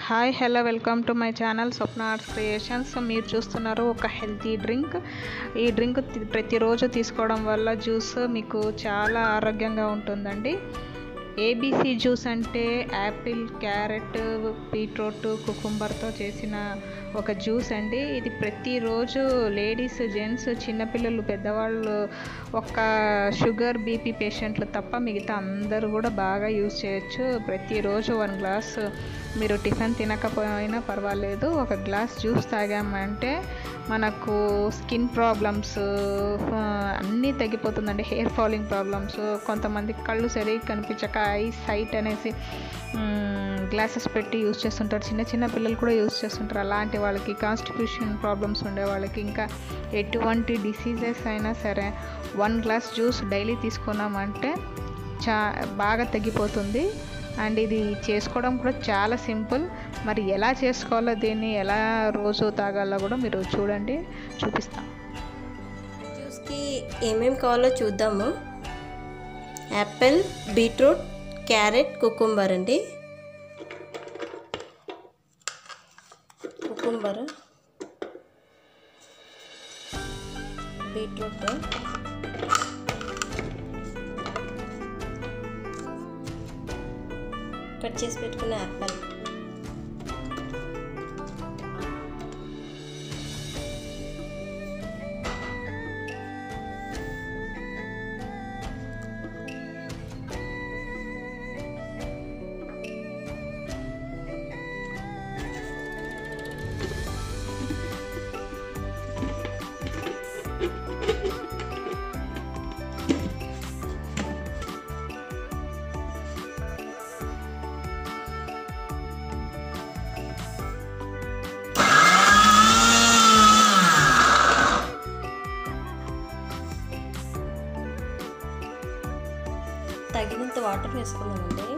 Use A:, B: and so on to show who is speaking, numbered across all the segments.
A: hi hello welcome to my channel Swapna arts creations మీరు చూస్తున్నారు ఒక హెల్తీ డ్రింక్ ఈ డ్రింక్ తి- ప్రతిరోజు తీసుకోవడం వల్ల జ్యూస్ మీకు చాలా ఆరోగ్యంగా ఉంటుందండి ఏబీసీ జ్యూస్ అంటే యాపిల్ క్యారెట్ బీట్రూట్ కుకుంబర్తో చేసిన ఒక జ్యూస్ అండి ఇది ప్రతిరోజు లేడీస్ జెంట్స్ చిన్నపిల్లలు పెద్దవాళ్ళు ఒక షుగర్ బీపీ పేషెంట్లు తప్ప మిగతా అందరూ కూడా బాగా యూజ్ చేయొచ్చు ప్రతిరోజు వన్ గ్లాస్ మీరు టిఫిన్ తినకపోయినా పర్వాలేదు ఒక గ్లాస్ జ్యూస్ తాగామంటే మనకు స్కిన్ ప్రాబ్లమ్స్ అన్నీ తగ్గిపోతుందండి హెయిర్ ఫాలింగ్ ప్రాబ్లమ్స్ కొంతమంది కళ్ళు సరిగ్గా కనిపించక ఐ సైట్ అనేసి గ్లాసెస్ పెట్టి యూస్ చేస్తుంటారు చిన్న చిన్న పిల్లలు కూడా యూస్ చేస్తుంటారు అలాంటి వాళ్ళకి కాన్స్టిట్యూషన్ ప్రాబ్లమ్స్ ఉండే వాళ్ళకి ఇంకా ఎటువంటి డిసీజెస్ అయినా సరే వన్ గ్లాస్ జ్యూస్ డైలీ తీసుకున్నామంటే చా బాగా తగ్గిపోతుంది అండ్ ఇది చేసుకోవడం కూడా చాలా సింపుల్ మరి ఎలా చేసుకోవాలో దీన్ని ఎలా రోజు తాగాలో కూడా మీరు చూడండి చూపిస్తాం
B: జ్యూస్కి ఏమేమి కావాలో చూద్దాము యాపిల్ బీట్రూట్ క్యారెట్ కుకుంబర్ అండి కుకుంబర్ బీట్రూట్ కట్ చేసి పెట్టుకున్న యాపిల్ తగినంత వాటర్ వేసుకుందామండి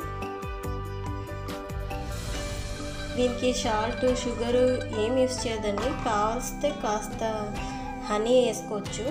B: దీనికి సాల్ట్ షుగర్ ఏం యూస్ చేయదండి కావలిస్తే కాస్త హనీ వేసుకోవచ్చు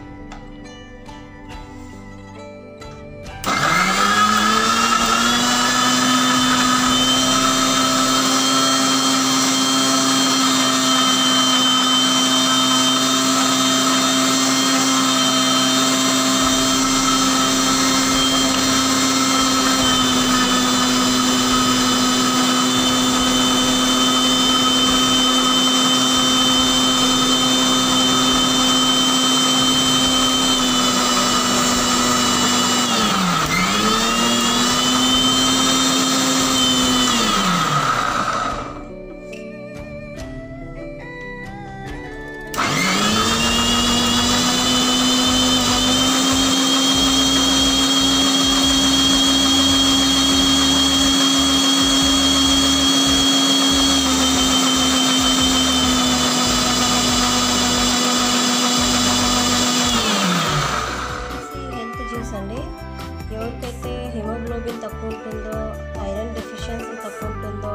B: హెల్త్ జ్యూస్ అండి ఎవరికైతే హిమోగ్లోబిన్ తక్కువ ఉంటుందో ఐరన్ డెఫిషియన్సీ తక్కువ ఉంటుందో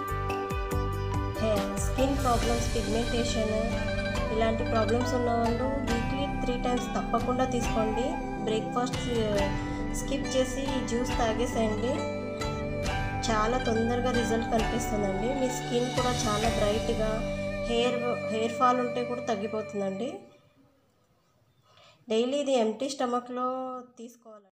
B: స్కిన్ ప్రాబ్లమ్స్ పిగ్మెంటేషన్ ఇలాంటి ప్రాబ్లమ్స్ ఉన్న వాళ్ళు వీక్లీ త్రీ టైమ్స్ తప్పకుండా తీసుకోండి బ్రేక్ఫాస్ట్ స్కిప్ చేసి ఈ జ్యూస్ తాగేసేయండి చాలా తొందరగా రిజల్ట్ కనిపిస్తుందండి మీ స్కిన్ కూడా చాలా బ్రైట్గా హెయిర్ హెయిర్ ఫాల్ ఉంటే కూడా తగ్గిపోతుందండి డైలీ ఇది ఎంటీ స్టమక్లో తీసుకోవాలి